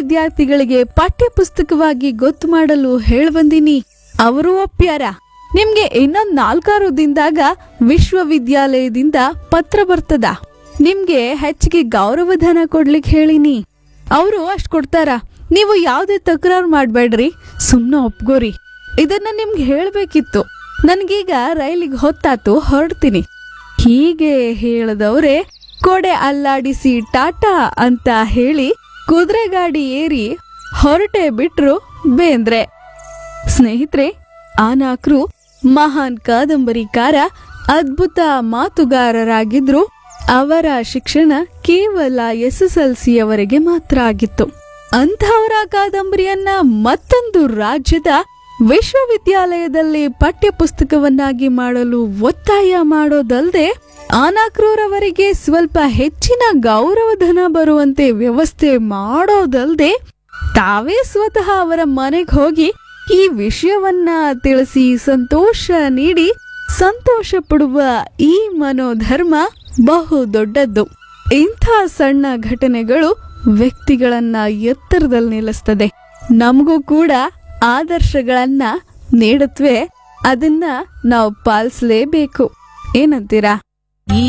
ವಿದ್ಯಾರ್ಥಿಗಳಿಗೆ ಪಠ್ಯ ಪುಸ್ತಕವಾಗಿ ಗೊತ್ತು ಮಾಡಲು ಹೇಳ್ಬಂದಿನಿ ಅವರು ಒಪ್ಪ್ಯಾರ ನಿಮ್ಗೆ ಇನ್ನೊಂದ್ ನಾಲ್ಕಾರು ದಿನದಾಗ ವಿಶ್ವವಿದ್ಯಾಲಯದಿಂದ ಪತ್ರ ಬರ್ತದ ನಿಮ್ಗೆ ಹೆಚ್ಚಿಗೆ ಗೌರವಧನ ಕೊಡ್ಲಿಕ್ಕೆ ಹೇಳಿನಿ ಅವರು ಅಷ್ಟ್ ಕೊಡ್ತಾರ ನೀವು ಯಾವ್ದೇ ತಕರಾರು ಮಾಡ್ಬೇಡ್ರಿ ಸುಮ್ನೆ ಒಪ್ಗೋರಿ ಇದನ್ನ ನಿಮ್ಗೆ ಹೇಳ್ಬೇಕಿತ್ತು ನನ್ಗೀಗ ರೈಲಿಗೆ ಹೊತ್ತಾತು ಹೊರಡ್ತೀನಿ ಹೀಗೆ ಹೇಳದವ್ರೆ ಕೊಡೆ ಅಲ್ಲಾಡಿಸಿ ಟಾಟಾ ಅಂತ ಹೇಳಿ ಕುದುರೆ ಗಾಡಿ ಏರಿ ಹೊರಟೆ ಬಿಟ್ರು ಬೇಂದ್ರೆ ಸ್ನೇಹಿತರೆ ಆನಾಕ್ರು ಮಹಾನ್ ಕಾದಂಬರಿಕಾರ ಅದ್ಭುತ ಮಾತುಗಾರರಾಗಿದ್ರು ಅವರ ಶಿಕ್ಷಣ ಕೇವಲ ಎಸ್ ಎಸ್ ಎಲ್ ಸಿಯವರೆಗೆ ಮಾತ್ರ ಆಗಿತ್ತು ಅಂಥವರ ಕಾದಂಬರಿಯನ್ನ ಮತ್ತೊಂದು ರಾಜ್ಯದ ವಿಶ್ವವಿದ್ಯಾಲಯದಲ್ಲಿ ಪಠ್ಯ ಪುಸ್ತಕವನ್ನಾಗಿ ಮಾಡಲು ಒತ್ತಾಯ ಮಾಡೋದಲ್ಲದೆ ಆನಾಕ್ರೂರವರಿಗೆ ಸ್ವಲ್ಪ ಹೆಚ್ಚಿನ ಗೌರವಧನ ಬರುವಂತೆ ವ್ಯವಸ್ಥೆ ಮಾಡೋದಲ್ಲದೆ ತಾವೇ ಸ್ವತಃ ಅವರ ಮನೆಗೆ ಹೋಗಿ ಈ ವಿಷಯವನ್ನ ತಿಳಿಸಿ ಸಂತೋಷ ನೀಡಿ ಸಂತೋಷ ಪಡುವ ಈ ಮನೋಧರ್ಮ ಬಹು ದೊಡ್ಡದ್ದು ಇಂಥ ಸಣ್ಣ ಘಟನೆಗಳು ವ್ಯಕ್ತಿಗಳನ್ನ ಎತ್ತರದಲ್ಲಿ ನಿಲ್ಲಿಸ್ತದೆ ನಮಗೂ ಕೂಡ ಆದರ್ಶಗಳನ್ನ ನೀಡುತ್ತವೆ ಅದನ್ನ ನಾವು ಪಾಲಿಸಲೇಬೇಕು ಏನಂತೀರಾ